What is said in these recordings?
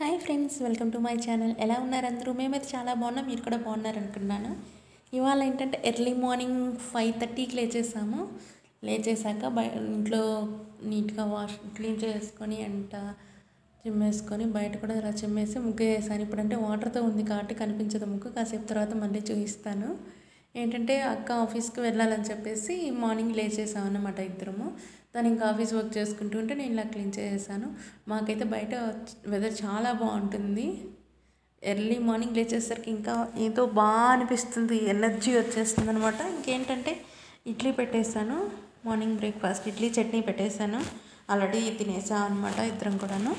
hi friends welcome to my channel ఎలా ఉన్నారు అందరూ మేమైతే చాలా బాగున్నాం మీరు కూడా బాగున్నారు అనుకున్నాను ఇవాళ ఏంటంటే ఎర్లీ మార్నింగ్ ఫైవ్ థర్టీకి లేచేసాము లేచేసాక బయ ఇంట్లో నీట్గా వాష్ క్లీన్ చేసుకొని అంట చిమ్మేసుకొని బయట కూడా ఇలా చిమ్మేసి ముగ్గు వేసాను ఇప్పుడంటే వాటర్తో ఉంది కాబట్టి కనిపించదు ముగ్గు కాసేపు తర్వాత మళ్ళీ చూపిస్తాను ఏంటంటే అక్క ఆఫీస్కి వెళ్ళాలని చెప్పేసి మార్నింగ్ లేచేసాం అన్నమాట ఇద్దరము తను ఇంకా ఆఫీస్ వర్క్ చేసుకుంటూ ఉంటే నేను ఇలా క్లీన్ చేసేసాను మాకైతే బయట వెదర్ చాలా బాగుంటుంది ఎర్లీ మార్నింగ్ లేచేసరికి ఇంకా ఏదో బాగా అనిపిస్తుంది ఎనర్జీ వచ్చేస్తుంది అనమాట ఇంకేంటంటే ఇడ్లీ పెట్టేశాను మార్నింగ్ బ్రేక్ఫాస్ట్ ఇడ్లీ చట్నీ పెట్టేశాను ఆల్రెడీ తినేసాం అనమాట ఇద్దరం కూడాను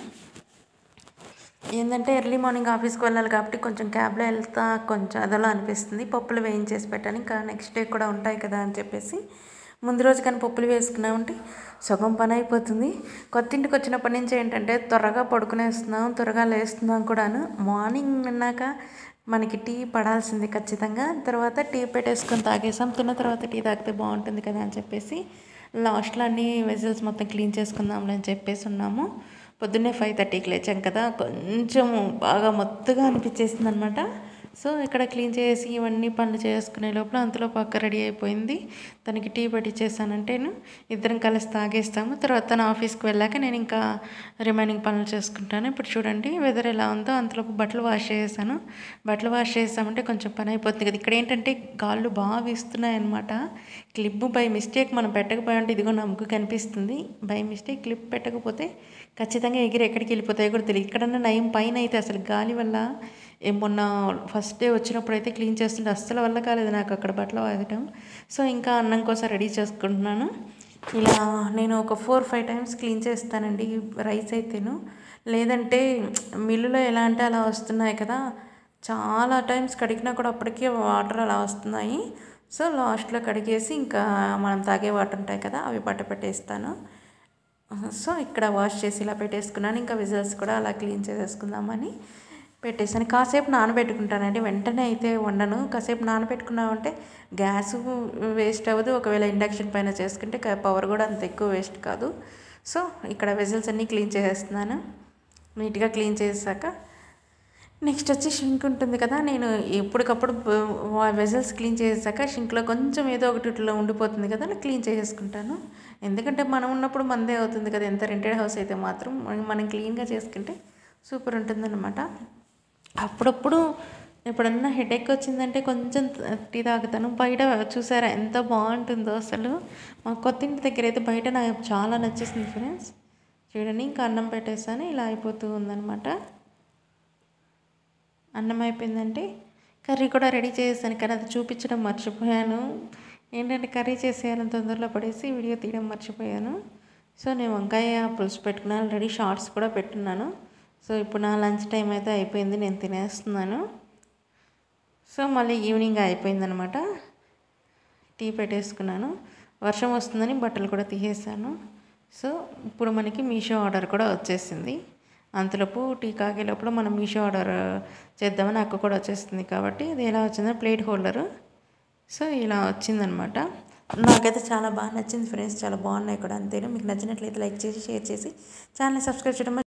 ఏంటంటే ఎర్లీ మార్నింగ్ ఆఫీస్కి వెళ్ళాలి కాబట్టి కొంచెం క్యాబ్లో వెళ్తా కొంచెం అదలా అనిపిస్తుంది పప్పులు వేయించేసి పెట్టాను ఇంకా నెక్స్ట్ డే కూడా ఉంటాయి కదా అని చెప్పేసి ముందు రోజు కానీ పప్పులు వేసుకున్నామంటే సగం పని అయిపోతుంది కొత్త ఇంటికి వచ్చినప్పటి నుంచి ఏంటంటే త్వరగా పడుకునేస్తున్నాం త్వరగా లేస్తున్నాం కూడాను మార్నింగ్ అన్నాక మనకి టీ పడాల్సింది ఖచ్చితంగా తర్వాత టీ పెట్టేసుకొని తాగేసాం తిన్న తర్వాత టీ తాగితే బాగుంటుంది కదా అని చెప్పేసి లాస్ట్లో అన్ని వెజిల్స్ మొత్తం క్లీన్ చేసుకుందాంలే అని చెప్పేసి ఉన్నాము పొద్దున్నే ఫైవ్ థర్టీకి లేచాం కదా కొంచెం బాగా మొత్తగా అనిపించేసింది అనమాట సో ఇక్కడ క్లీన్ చేసి ఇవన్నీ పనులు చేసుకునే లోపల అంతలో పక్క రెడీ అయిపోయింది తనకి టీ పెట్టించేసానంటేను ఇద్దరం కలిసి తాగేస్తాము తర్వాత తన ఆఫీస్కి వెళ్ళాక నేను ఇంకా రిమైనింగ్ పనులు చేసుకుంటాను ఇప్పుడు చూడండి వెదర్ ఎలా ఉందో అంతలోపు బట్టలు వాష్ చేసాను బట్టలు వాష్ చేసామంటే కొంచెం పని అయిపోతుంది కదా ఇక్కడ ఏంటంటే గాళ్ళు బాగా వీస్తున్నాయి అనమాట క్లిప్ బై మిస్టేక్ మనం పెట్టకపోయి ఉంటే ఇదిగో నా ముగ్గు కనిపిస్తుంది బై మిస్టేక్ క్లిప్ పెట్టకపోతే ఖచ్చితంగా ఎగిరి ఎక్కడికి వెళ్ళిపోతాయో కూడా తెలియదు ఇక్కడన్నా నయం పైన అయితే అసలు గాలి వల్ల ఏ మొన్న ఫస్ట్ డే వచ్చినప్పుడు అయితే క్లీన్ చేస్తుంటే అస్సలు వల్ల కాలేదు నాకు అక్కడ బట్టలు వాడటం సో ఇంకా అన్నం కోసం రెడీ చేసుకుంటున్నాను ఇలా నేను ఒక ఫోర్ ఫైవ్ టైమ్స్ క్లీన్ చేస్తానండి రైస్ అయితేను లేదంటే మిల్లులో ఎలా అంటే అలా వస్తున్నాయి కదా చాలా టైమ్స్ కడిగినా కూడా అప్పటికే వాటర్ అలా వస్తున్నాయి సో లాస్ట్లో కడిగేసి ఇంకా మనం తాగే వాటర్ ఉంటాయి కదా అవి పట్ట పెట్టేస్తాను సో ఇక్కడ వాష్ చేసి ఇలా పెట్టేసుకున్నాను ఇంకా విజల్స్ కూడా అలా క్లీన్ చేసేసుకుందామని పెట్టేసాను కాసేపు నానబెట్టుకుంటానండి వెంటనే అయితే వండను కాసేపు నానబెట్టుకున్నామంటే గ్యాస్ వేస్ట్ అవ్వదు ఒకవేళ ఇండక్షన్ పైన చేసుకుంటే పవర్ కూడా అంత ఎక్కువ వేస్ట్ కాదు సో ఇక్కడ వెజల్స్ అన్నీ క్లీన్ చేసేస్తున్నాను నీట్గా క్లీన్ చేసాక నెక్స్ట్ వచ్చి షింక్ ఉంటుంది కదా నేను ఎప్పటికప్పుడు వెజల్స్ క్లీన్ చేసాక షింక్లో కొంచెం ఏదో ఒకటి ఇట్లా ఉండిపోతుంది కదా అలా క్లీన్ చేసేసుకుంటాను ఎందుకంటే మనం ఉన్నప్పుడు మందే అవుతుంది కదా ఎంత రెంటెడ్ హౌస్ అయితే మాత్రం మనం క్లీన్గా చేసుకుంటే సూపర్ ఉంటుందన్నమాట అప్పుడప్పుడు ఎప్పుడన్నా హెడేక్ వచ్చిందంటే కొంచెం టీ తాగుతాను బయట చూసారా ఎంత బాగుంటుందో అసలు మా కొత్త ఇంటి దగ్గర అయితే బయట నాకు చాలా నచ్చేసింది ఫ్రెండ్స్ చూడండి ఇంకా అన్నం పెట్టేసాను ఇలా అయిపోతూ ఉందన్నమాట అన్నం అయిపోయిందంటే కర్రీ కూడా రెడీ చేసేసాను కానీ అది చూపించడం మర్చిపోయాను ఏంటంటే కర్రీ చేసేయాలని తొందరలో పడేసి వీడియో తీయడం మర్చిపోయాను సో నేను వంకాయ పులుసు పెట్టుకున్నాను ఆల్రెడీ షార్ట్స్ కూడా పెట్టున్నాను సో ఇప్పుడు నా లంచ్ టైం అయితే అయిపోయింది నేను తినేస్తున్నాను సో మళ్ళీ ఈవినింగ్ అయిపోయిందనమాట టీ పెట్టేసుకున్నాను వర్షం వస్తుందని బట్టలు కూడా తీసేసాను సో ఇప్పుడు మనకి మీషో ఆర్డర్ కూడా వచ్చేసింది అంతలోపు టీ కాగే లోపల మనం మీషో ఆర్డర్ చేద్దామని అక్క కూడా వచ్చేస్తుంది కాబట్టి ఇది ఎలా వచ్చిందో ప్లేట్ హోల్డరు సో ఇలా వచ్చిందనమాట నాకైతే చాలా బాగా నచ్చింది ఫ్రెండ్స్ చాలా బాగున్నాయి కూడా అంతేనా మీకు నచ్చినట్లయితే లైక్ చేసి షేర్ చేసి ఛానల్ సబ్స్క్రైబ్ చేయడం